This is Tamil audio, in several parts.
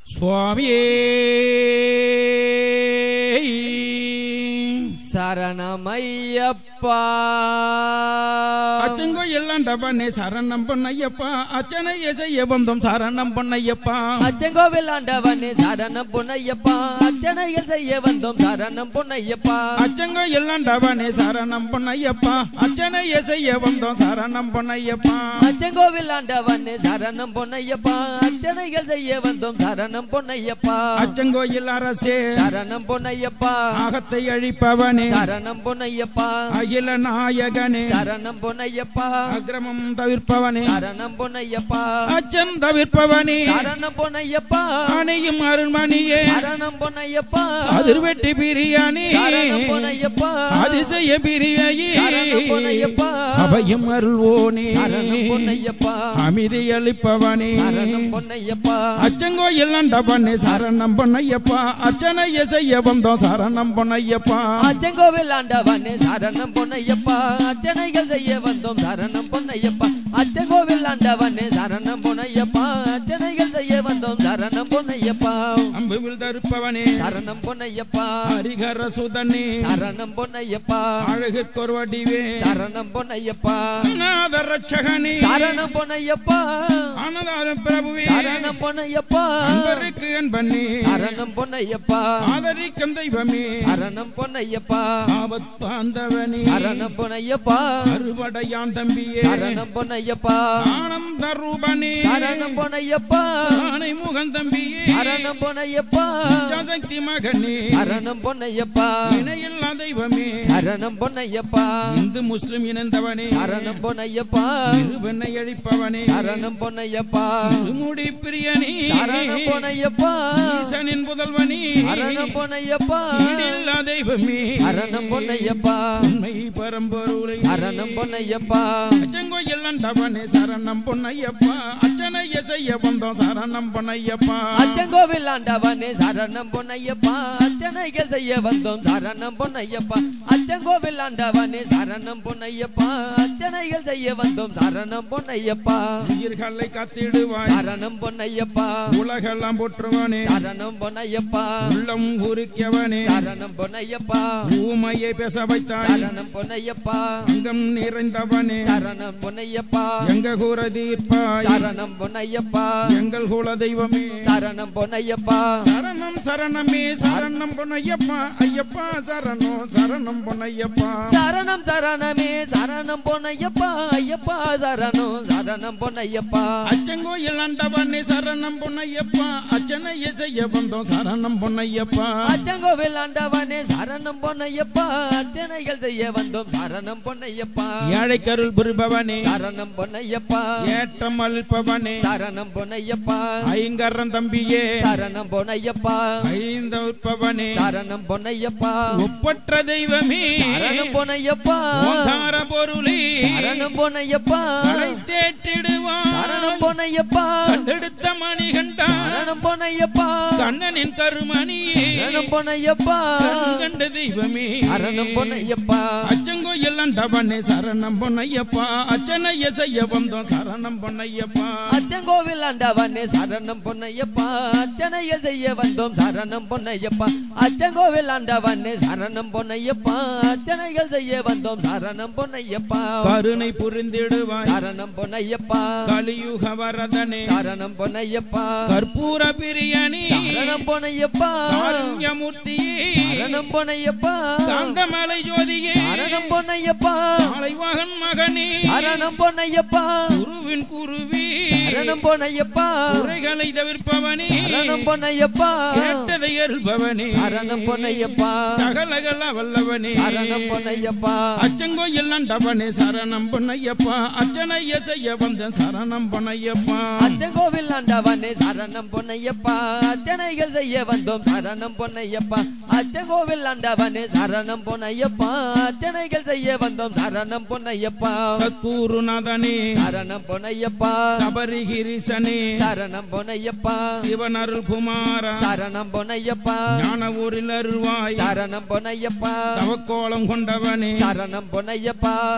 சுவாமியே சரணமையப்பா அச்சங்கோ எல்லாம் டபனே சரணம் பொன்னையப்பா அச்சனைய செய்ய வந்தோம் சரணம் பொன்னையப்பா அச்சங்கோவில் ஆண்டவனே சரணம் பொன்னையப்பா அர்ச்சனைகள் செய்ய வந்தோம் சரணம் பொன்னையப்பா அச்சங்கோ எல்லாம் டபனே சரணம் பொன்னையப்பா அச்சனைய செய்ய வந்தோம் சரணம் பொன்னையப்பா அச்சங்கோவில் ஆண்டவனே சரணம் பொன்னையப்பா அர்ச்சனைகள் செய்ய வந்தோம் சரணம் பொன்னையப்பா அச்சங்கோயில் அரசே சரணம் பொன்னையப்பா ஆகத்தை அழிப்பவனே சரணம் பொன்னையப்பா அகில நாயகனே சரணம் பொன்னையப்பா அக்கிரமம் தவிர்ப்பவனே சரணம் பொன்னையப்பா அச்சம் தவிர்ப்பவனே சரணம் பொன்னையப்பா அணையும் அருள்மணியே சரணம் பொன்னையப்பா அதிர்வெட்டி பிரியாணி சரணம் பொன்னையப்பா அதிசய பிரிவையே சரணம் பொன்னையப்பா அவையும் அருள்வோனே சரணம் பொன்னையப்பா அமைதி அளிப்பவனே சரணம் பொன்னையப்பா அச்சங்கோயில் அண்டபண்ணே சரணம் பொன்னையப்பா அர்ச்சனைய செய்ய வந்தோம் சரணம் பொன்னையப்பா அச்சங்கோவில் ஆண்டவனே சரணம் பொன்னையப்பா அர்ச்சனைகள் செய்ய வந்தோம் சரணம் பொன்னையப்பா அச்சங்கோவில் ஆண்டவனே சரணம் பொன்னையப்பா அர்ச்சனைகள் செய்ய வந்தோம் சரணம் பொன்னையப்பா அம்புவில் தருப்பவனே சரணம் பொன்னையப்பா ஹரிகர சுதனே சரணம் பொன்னையப்பா அழகு கொர்வடிவே சரணம் பொன்னையப்பா அநாத ரட்சகனே சரணம் பொன்னையப்பா அனதார பிரபுவே சரணம் பொன்னையப்பா அன்பருக்கு அன்பண்ணே சரணம் பொன்னையப்பா ஆதரிக்கும் தெய்வமே சரணம் பொன்னையப்பா ஆபத்தாந்தவனே சரணம் பொன்னையப்பா அறுபடையான் தம்பியே சரணம் பொன்னையப்பா ஆனந்த ரூபனே சரணம் பொன்னையப்பா ஆனை முகன் தம்பியே சரணம் பொன்னையப்பா சக்தி மகனே சரணம் பொன்னையப்பா இணையில்லா தெய்வமே சரணம் பொன்னையப்பா இந்து முஸ்லிம் இணைந்தவனே சரணம் பொன்னையப்பா இருவனை அழிப்பவனே சரணம் பொன்னையப்பா இருமுடி பிரியனே சரணம் பொன்னையப்பா ஈசனின் புதல்வனே சரணம் பொன்னையப்பா ஈடில்லா தெய்வமே சரணம் பொன்னையப்பா உண்மை பரம்பொருளை சரணம் பொன்னையப்பா அச்சங்கோயில் அண்டவனே சரணம் பொன்னையப்பா அச்சனைய செய்ய வந்தோம் சரணம் பொன்னையப்பா அச்சங்கோவில் ஆண்டவனே சரணம் பொன்னையப்பா அர்ச்சனைகள் செய்ய வந்தோம் சரணம் பொன்னையப்பா அச்சங்கோவில் ஆண்டவனே சரணம் பொன்னையப்பா அர்ச்சனைகள் செய்ய வந்தோம் சரணம் பொன்னையப்பா உயிர்களை காத்திடுவாய் சரணம் பொன்னையப்பா உலகெல்லாம் போற்றுவானே சரணம் பொன்னையப்பா உள்ளம் உருக்கியவனே சரணம் பொன்னையப்பா ஊமையை பேச வைத்தாய் சரணம் பொன்னையப்பா அங்கம் நிறைந்தவனே சரணம் பொன்னையப்பா எங்க கூற தீர்ப்பாய் சரணம் பொன்னையப்பா எங்கள் குல தெய்வமே சரணம் பொன்னையப்பா சரணம் சரணமே சரணம் பொன்னையப்பா ஐயப்பா சரணம் சரணம் பொன்னையப்பா சரணம் சரணமே சரணம் பொன்னையப்பா ஐயப்பா சரணம் சரணம் பொன்னையப்பா அச்சங்கோயில் ஆண்டவனே சரணம் பொன்னையப்பா அச்சனைய செய்ய வந்தோம் சரணம் பொன்னையப்பா அச்சங்கோவில் ஆண்டவனே சரணம் பொன்னையப்பா அர்ச்சனைகள் செய்ய வந்தோம் சரணம் பொன்னையப்பா ஏழை கருள் புரிபவனே சரணம் பொன்னையப்பா ஏற்றம் அளிப்பவனே சரணம் பொன்னையப்பா ஐங்கரன் தம்பியே சரணம் பொன்னையப்பா ஐந்த உற்பவனே சரணம் பொன்னையப்பா ஒப்பற்ற தெய்வமே சரணம் பொன்னையப்பா ஓங்கார பொருளே சரணம் பொன்னையப்பா கடை தேற்றிடுவான் சரணம் பொன்னையப்பா கண்டெடுத்த மணிகண்டா சரணம் பொன்னையப்பா கண்ணனின் கருமணியே சரணம் பொன்னையப்பா கண் கண்ட தெய்வமே சரணம் பொன்னையப்பா அச்சங்கோயில் அண்டவனே சரணம் பொன்னையப்பா அச்சனைய செய்ய வந்தோம் சரணம் பொன்னையப்பா அச்சங்கோவில் ஆண்டவனே சரணம் பொன்னையப்பா அர்ச்சனைகள் செய்ய வந்தோம் சரணம் பொன்னையப்பா அச்சங்கோவில் ஆண்டவனே சரணம் பொன்னையப்பா அர்ச்சனைகள் செய்ய வந்தோம் சரணம் பொன்னையப்பா கருணை புரிந்திடுவாய் சரணம் பொன்னையப்பா கலியுக வரதனே சரணம் பொன்னையப்பா கற்பூர பிரியனே சரணம் பொன்னையப்பா காருண்யமூர்த்தியே சரணம் பொன்னையப்பா காந்தமலை ஜோதியே சரணம் பொன்னையப்பா தலைவாகன் மகனே சரணம் பொன்னையப்பா குருவின் குருவி சரணம் பொன்னையப்பா குறைகளை தவிர்ப்பவனே சரணம் பொன்னையப்பா கேட்டதை அருள்பவனே சரணம் பொன்னையப்பா சகலகல வல்லவனே சரணம் பொன்னையப்பா அச்சங்கோயில் நண்டவனே சரணம் பொன்னையப்பா அச்சனைய செய்ய வந்த சரணம் பொன்னையப்பா அச்சங்கோவில் ஆண்டவனே சரணம் பொன்னையப்பா அர்ச்சனைகள் செய்ய வந்தோம் சரணம் பொன்னையப்பா அச்சங்கோவில் ஆண்டவனே சரணம் பொன்னையப்பா அர்ச்சனைகள் செய்ய வந்தோம் சரணம் பொன்னையப்பா சத்குருநாதனே சரணம் பொன்னையப்பா சபரிகிரிசனே சரணம் பொன்னையப்பா சிவன் அருள் குமாரா சரணம் பொன்னையப்பா ஞான ஊரில் அருள்வாய் சரணம் பொன்னையப்பா தவக்கோலம் கொண்டவனே சரணம் பொன்னையப்பா திருமால்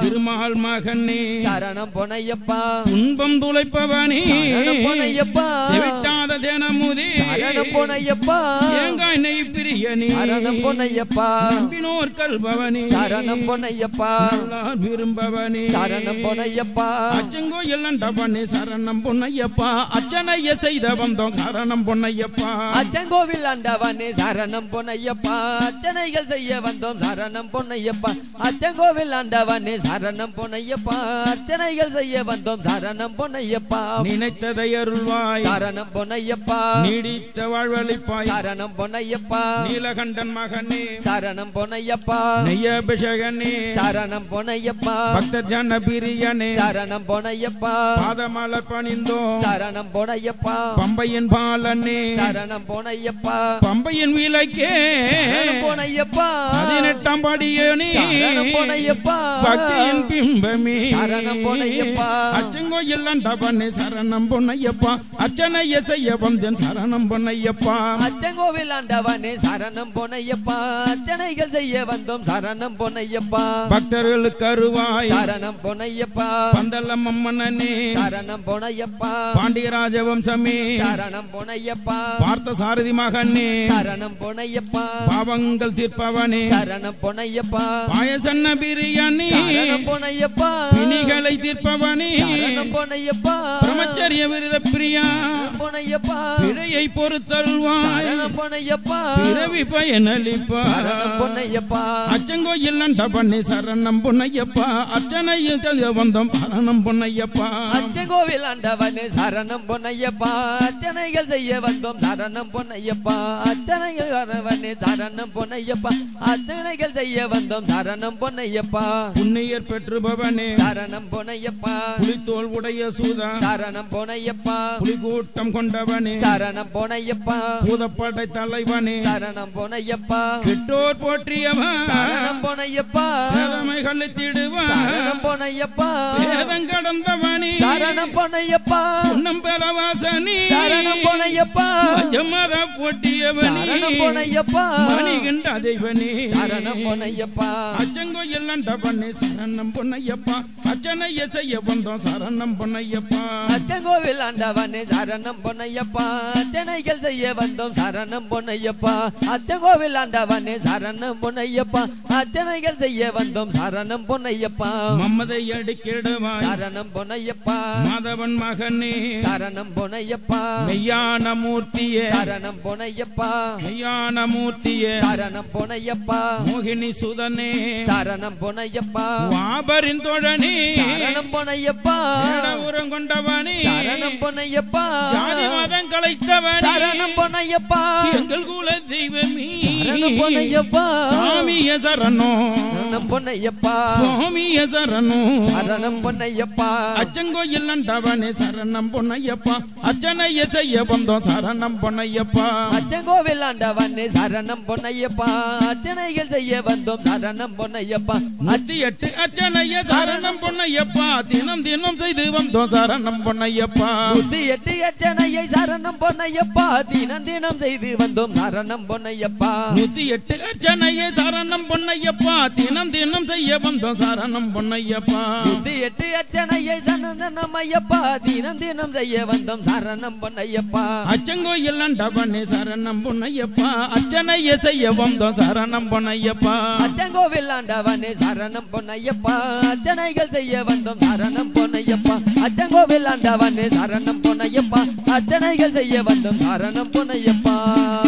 பால் மகனே சரணம் பொன்னையப்பா துன்பம் துளைப்பவனே சரணம் பொன்னையப்பா விட்டாத தினமுதே சரணம் பொன்னையப்பா தேங்காய் நெய் பிரியனே சரணம் பொன்னையப்பா நம்பினோர் கல்பவனே சரணம் பொன்னையப்பா நல்லார் விரும்பவனே சரணம் பொன்னையப்பா அச்சங்கோயில் அண்டவனே சரணம் பொன்னையப்பா அச்சனைய செய்த வந்தோம் காரணம் பொன்னையப்பா அச்சங்கோவில் ஆண்டவனே சரணம் பொன்னையப்பா அர்ச்சனைகள் செய்ய வந்தோம் சரணம் பொன்னையப்பா அச்சங்கோவில் ஆண்டவனே சரணம் பொன்னையப்பா அர்ச்சனைகள் செய்ய வந்தோம் சரணம் பொன்னையப்பா நினைத்ததை அருள்வாய் சரணம் பொன்னையப்பா நீடித்த வாழ்வழிப்பாய் சரணம் பொன்னையப்பா நீலகண்டன் மகனே சரணம் பொன்னையப்பா நெய்யபிஷகனே சரணம் பொன்னையப்பா பக்தர் ஜன பிரியனே சரணம் பொன்னையப்பா பாதமலர் பணிந்தோம் சரணம் பொன்னையப்பா பம்பையின் பாலனே சரணம் பொன்னையப்பா பம்பையின் விலைக்கே சரணம் பொன்னையப்பா பதினெட்டாம் படியனே சரணம் பொன்னையப்பா பக்தியின் பிம்பமே சரணம் பொன்னையப்பா அச்சங்கோயில் அண்டவனே சரணம் பொன்னையப்பா அச்சனைய செய்ய வந்தேன் சரணம் பொன்னையப்பா அச்சங்கோவில் ஆண்டவனே சரணம் பொன்னையப்பா அர்ச்சனைகள் செய்ய வந்தோம் சரணம் பொன்னையப்பா பக்தர்களுக்கு அருவாய் சரணம் பொன்னையப்பா பந்தல்லம் அம்மனே சரணம் பொன்னையப்பா பாண்டியராஜ வம்சமே சரணம் பொன்னையப்பா பார்த்த சாரதி மகனே சரணம் பொன்னையப்பா பாவங்கள் தீர்ப்பவனே சரணம் பொன்னையப்பா பாயசன்ன பிரியாணி சரணம் பொன்னையப்பா பிணிகளை தீர்ப்பவனே சரணம் பொன்னையப்பா பிரம்மச்சரிய விருத பிரியா சரணம் பொன்னையப்பா பிழையை பொறுத்தருள்வாய் சரணம் பொன்னையப்பா பிறவி பயனளிப்பா சரணம் பொன்னையப்பா அச்சங்கோயில் அண்டபண்ணி சரணம் பொன்னையப்பா அர்ச்சனையில் தெளிய வந்தோம் சரணம் பொன்னையப்பா அச்சங்கோவில் ஆண்டவனே சரணம் பொன்னையப்பா அர்ச்சனைகள் செய்ய வந்தோம் சரணம் பொன்னையப்பா அர்ச்சனைகள் வரவனே சரணம் பொன்னையப்பா அர்ச்சனைகள் செய்ய வந்தோம் சரணம் பொன்னையப்பா புண்ணியர் பெற்றுபவனே சரணம் பொன்னையப்பா புலித்தோல் உடைய சூதா சரணம் பொன்னையப்பா புலிகூட்டம் கொண்டவனே சரணம் பொன்னையப்பா பூதப்படை தலைவனே சரணம் பொன்னையப்பா பெற்றோர் போற்றியவன் சரணம் பொன்னையப்பா வேதமை கழித்திடுவான் சரணம் பொன்னையப்பா வேதம் கடந்தவனே சரணம் பொன்னையப்பா பொன்னம் பெலவாசனி சரணம் பொன்னையப்பா ஜமத போட்டியவனே சரணம் பொன்னையப்பா மணிகண்ட தெய்வனே சரணம் பொன்னையப்பா அச்சங்கோயில் அண்டபண்ணி சரணம் பொன்னையப்பா அச்சனைய செய்ய வந்தோம் சரணம் பொன்னையப்பா அச்சங்கோவில் ஆண்டவனே சரணம் பொன்னையப்பா அர்ச்சனைகள் செய்ய வந்தோம் சரணம் பொன்னையப்பா அச்சங்கோவில் ஆண்டவனே சரணம் பொன்னையப்பா அர்ச்சனைகள் செய்ய வந்தோம் சரணம் பொன்னையப்பா மம்மதை அடிக்கிடுவாய் சரணம் பொன்னையப்பா மாதவன் மகனே சரணம் பொன்னையப்பா மெய்யான மூர்த்தியே சரணம் பொன்னையப்பா மெய்யான மூர்த்தியே சரணம் பொன்னையப்பா மோகினி சுதனே சரணம் பொன்னையப்பா வாபரின் தோழனே சரணம் பொன்னையப்பா உரம் கொண்டவனே சரணம் பொன்னையப்பா ஜாதி மதம் கலைத்தவனே சரணம் பொன்னையப்பா எங்கள் குல தெய்வமே சரணம் பொன்னையப்பா சாமிய சரணோ சரணம் பொன்னையப்பா சுவாமிய சரணோ சரணம் பொன்னையப்பா அச்சங்கோயில் அண்டவனே சரணம் பொன்னையப்பா அச்சனைய செய்ய வந்தோம் சரணம் பொன்னையப்பா அச்சங்கோவில் ஆண்டவனே சரணம் பொன்னையப்பா அர்ச்சனைகள் செய்ய வந்தோம் சரணம் பொன்னையப்பா நூத்தி எட்டு அச்சனைய சரணம் பொன்னையப்பா தினம் தினம் செய்து வந்தோம் சரணம் பொன்னையப்பா புத்தி எட்டு அர்ச்சனையை சரணம் பொன்னையப்பா தினம் தினம் செய்து வந்தோம் சரணம் பொன்னையப்பா நூத்தி எட்டு அச்சனைய சரணம் பொன்னையப்பா தினம் தினம் செய்ய வந்தோம் சரணம் பொன்னையப்பா புத்தி எட்டு அர்ச்சனையை சரணம் ஐயப்பா தினம் தினம் செய்ய வந்தோம் சரணம் பொன்னையப்பா அச்சங்கோயில் அண்டவனே சரணம் பொன்னையப்பா அச்சனைய செய்ய வந்தோம் சரணம் பொன்னையப்பா அச்சங்கோவில் ஆண்டவனே சரணம் பொன்னையப்பா அர்ச்சனைகள் செய்ய வந்தோம் சரணம் பொன்னையப்பா அச்சங்கோவில் ஆண்டவனே சரணம் பொன்னையப்பா அர்ச்சனைகள் செய்ய வந்தோம் சரணம் பொன்னையப்பா